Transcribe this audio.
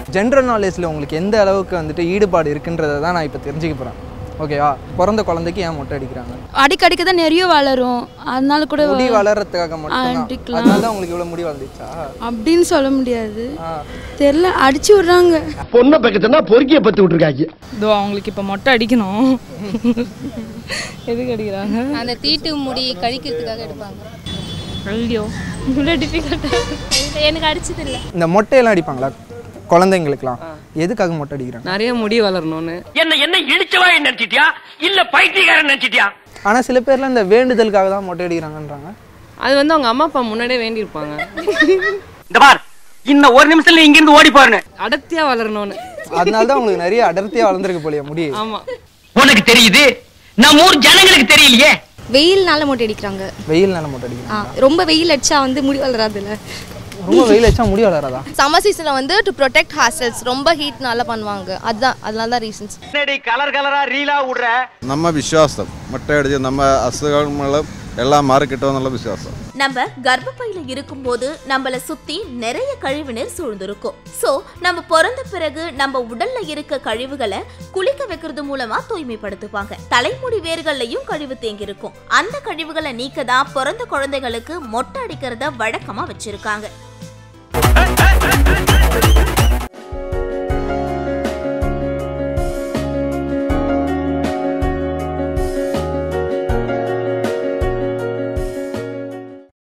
General நாலேஜில் உங்களுக்கு எந்த அளவுக்கு வந்துட்டு ஈடுபாடு இருக்குன்றதை தான் நான் இப்போ தெரிஞ்சுக்க போகிறேன் ஓகேவா பிறந்த குழந்தைக்கு ஏன் மொட்டை அடிக்கிறாங்க அடிக்கடிக்க தான் நிறைய வளரும் அதனால கூட முடி வளர்றதுக்காக மட்டும் அடிக்கலாம். அதனால தான் உங்களுக்கு இவ்வளோ முடி வளர்ந்துச்சா அப்படின்னு சொல்ல முடியாது ஆ தெரில அடிச்சு விடுறாங்க பொண்ணை பக்கத்துனா பொறுக்கிய பத்து விட்டுருக்காங்க இதோ அவங்களுக்கு இப்போ மொட்டை அடிக்கணும் எதுக்கு அடிக்கிறாங்க அந்த தீட்டு முடி கழிக்கிறதுக்காக எடுப்பாங்க ஐயோ இவ்வளோ டிஃபிகல்ட்டாக எனக்கு அடிச்சது இல்லை இந்த மொட்டையெல்லாம் அடிப்பாங்களா குழந்தைங்களுக்குலாம் எதுக்காக மொட்டை அடிக்கிறாங்க நிறைய முடி வளரணும்னு என்ன என்ன இழிச்சவா நினைச்சிட்டியா இல்ல பைத்தியக்காரன் நினைச்சிட்டியா ஆனால் சில பேர்லாம் இந்த வேண்டுதலுக்காக தான் மொட்டை அடிக்கிறாங்கன்றாங்க அது வந்து அவங்க அம்மா அப்பா முன்னாடியே வேண்டியிருப்பாங்க இந்த பார் இன்னும் ஒரு நிமிஷத்துல இங்க இருந்து ஓடி போறேன் அடர்த்தியா வளரணும்னு அதனால தான் உங்களுக்கு நிறைய அடர்த்தியாக வளர்ந்துருக்கு போலியா முடி ஆமா உனக்கு தெரியுது நம்ம ஊர் ஜனங்களுக்கு தெரியலையே வெயில்னால மொட்டை அடிக்கிறாங்க வெயில் நேரம் மொட்டை அடிக்கிறாங்க ஆ, ரொம்ப வெயில் அடிச்சா வந்து முடி வளராதுல்ல ரொம்ப வெயில் வச்சா முடி வளராதா சம்மர் சீசனில் வந்து டு ப்ரொடெக்ட் ஹாஸ்டல்ஸ் ரொம்ப ஹீட்னால பண்ணுவாங்க அதுதான் அதனால தான் ரீசன்ஸ் கலர் கலரா ரீலா விடுற ನಮ್ಮ ವಿಶ್ವಾಸ ಮೊಟ್ಟೆ ಅಡಿದು ನಮ್ಮ ಹಸುಗಳ ಎಲ್ಲ ಮಾರ್ಕೆಟ್ ವಿಶ್ವಾಸ நம்ம கர்ப்பப்பையில இருக்கும்போது நம்மள சுத்தி நிறைய கழிவுநீர் சூழ்ந்திருக்கும் சோ நம்ம பிறந்த பிறகு நம்ம உடல்ல இருக்க கழிவுகளை குளிக்க வைக்கிறது மூலமா தூய்மைப்படுத்துவாங்க தலைமுடி வேர்கள்லயும் கழிவு தேங்கி இருக்கும் அந்த கழிவுகளை நீக்க தான் பிறந்த குழந்தைகளுக்கு மொட்டை அடிக்கிறத வழக்கமா வச்சிருக்காங்க